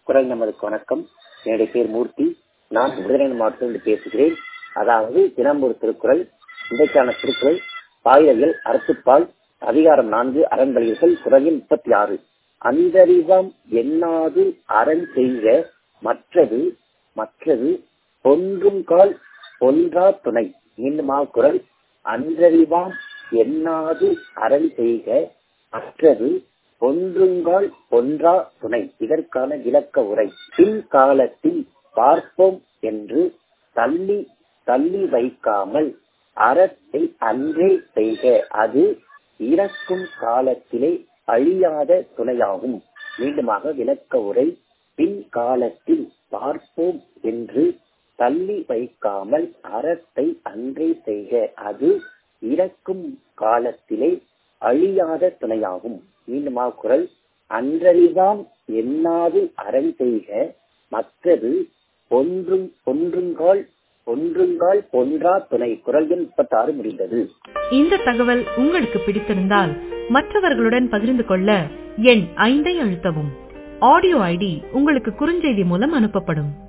குரல் நமதுக்கு வணக்கம் என்னுடைய பேர் மூர்த்தி நான் விருதுநகர் மாவட்டத்திலிருந்து பேசுகிறேன் அதாவது தினம் ஒரு திருக்குறள் இன்றைக்கான திருக்குறள் பாயிரவியல் அறத்துப்பால் அதிகாரம் நான்கு அறன்வழிகள் குரலின் முப்பத்தி ஆறு அந்தரிவம் எண்ணாது அரண் செய்க மற்றது மற்றது பொன்றும் கால் பொன்றா துணை மீண்டும் குரல் அன்றறிவாம் எண்ணாது அரண் செய்க மற்றது ஒன்றுங்கால் ஒன்றா துணை இதற்கான விளக்க உரை பின்காலத்தில் பார்ப்போம் என்று தள்ளி தள்ளி வைக்காமல் அறத்தை அன்றே செய்க அது இறக்கும் காலத்திலே அழியாத துணையாகும் மீண்டுமாக விளக்க உரை பின்காலத்தில் பார்ப்போம் என்று தள்ளி வைக்காமல் அறத்தை அன்றே செய்க அது இறக்கும் காலத்திலே அழியாத துணையாகும் மீண்டுமா குரல் அன்றறிவாம் எண்ணாது அரண் செய்க மற்றது ஒன்றும் ஒன்றுங்கால் ஒன்றுங்கால் பொன்றா துணை குரல் எண் முப்பத்தாறு முடிந்தது இந்த தகவல் உங்களுக்கு பிடித்திருந்தால் மற்றவர்களுடன் பகிர்ந்து கொள்ள எண் ஐந்தை அழுத்தவும் ஆடியோ ஐடி உங்களுக்கு குறுஞ்செய்தி மூலம் அனுப்பப்படும்